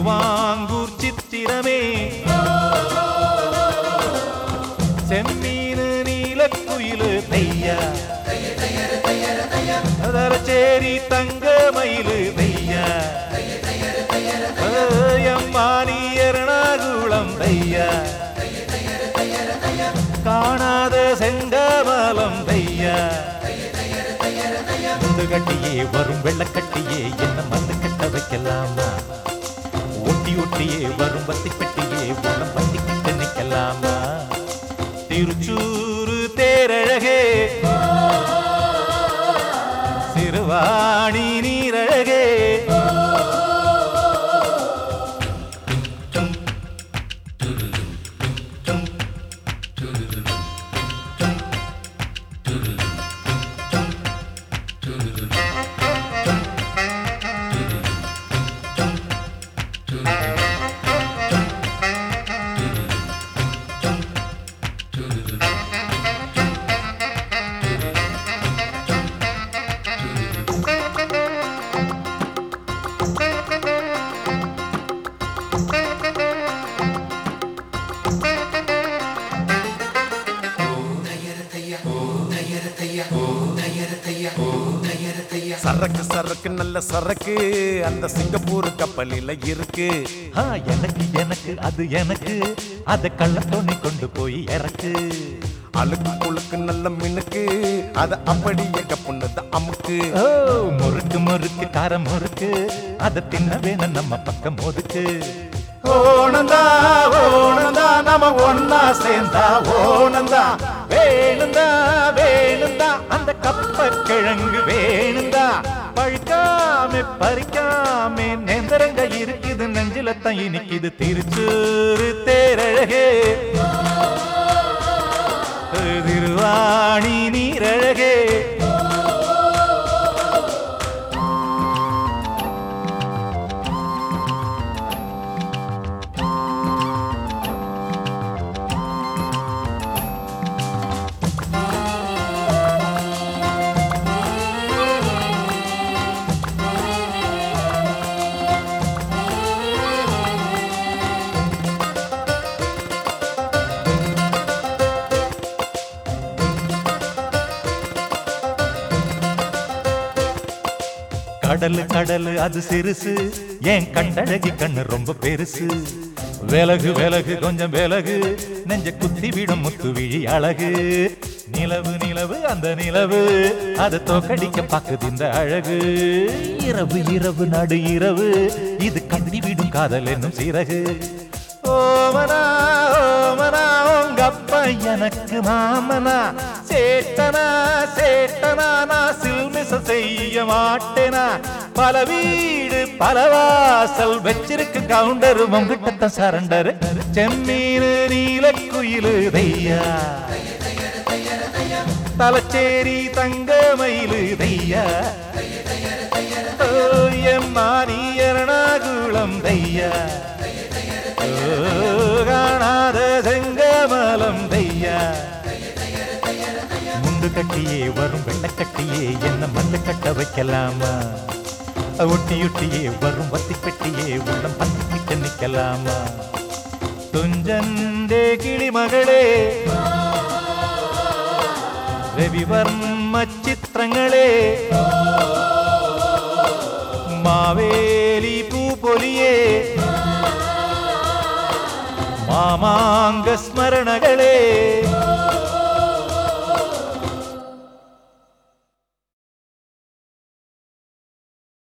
திருவாங்கூர் சித்திரமே செம்மீனு நீலக்குயிலு தையா அதரச்சேரி தங்க மயிலு தையா எம்மானி எரணாகுளம் தையா காணாத செங்கமலம் தையா முண்டு கட்டியே வரும் வெள்ளக்கட்டியே என்ன மண்ணு கட்ட வைக்கலாமா ஒட்டி ஒட்டியே வரும் பத்தி பெட்டியே உடம் பத்தி கிட்ட நிக்கலாமா திருச்சூரு தேரழகே சிறுவாணி நீரழகே சரக்கு சரக்கு நல்ல சரக்கு அந்த சிங்கப்பூர் கப்பலில இருக்கு ஆ, எனக்கு எனக்கு அது எனக்கு அத கள்ளத்தோணி கொண்டு போய் இறக்கு அழுக்கு குழுக்கு நல்ல மினுக்கு அத அப்படியே கப்புனது அமுக்கு ஓ முறுக்கு முறுக்கு காரம் முறுக்கு அத தின்ன வேணும் நம்ம பக்கம் ஒதுக்கு ஓணந்தா ஓணந்தா நம்ம ஒன்னா சேர்ந்தா ஓணந்தா வேணுந்தா வேணுந்தா அந்த கப்ப கிழங்கு வேணுந்தா பழுக்காம பறிக்காம நேந்திரங்க இருக்குது நெஞ்சில தான் இனிக்குது திருச்சூரு தேரழகே திருவாணி நீரழகே கடலு கடலு அது சிறுசு என் கண்டழகி கண்ணு ரொம்ப பெருசு விலகு விலகு கொஞ்சம் விலகு நெஞ்ச குத்தி விடும் முத்து விழி அழகு நிலவு நிலவு அந்த நிலவு அதை தோக்கடிக்க பாக்குது இந்த அழகு இரவு இரவு நடு இரவு இது கண்டி விடும் காதல் என்னும் சிறகு ஓமனா ஓமனா உங்க அப்பா எனக்கு மாமனா சேட்டனா சேட்டனா நான் சில்மிச செய்ய மாட்டேனா பல வீடு பல வாசல் வச்சிருக்கு கவுண்டர் உங்ககிட்ட சரண்டர் செம்மீனு நீலக்குயிலு தையா தலச்சேரி தங்க மயிலு தையா எம்மானி எரணாகுளம் தையா ஓ, காணாத செங்கமலம் தையா முண்டு கட்டியே வரும் வெள்ளக்கட்டியே என்ன மண்ணு கட்ட வைக்கலாமா ஒட்டி ஒட்டியே வரும் வத்தி பெட்டியே உள்ளம் பத்திக்கிட்ட நிக்கலாமா துஞ்சண்டே கிளி மகளே രവിവർമ്മ ചിത്രങ്ങളെ മാവേലി പൂപൊലിയെ മാമാങ്ക സ്മരണകളെ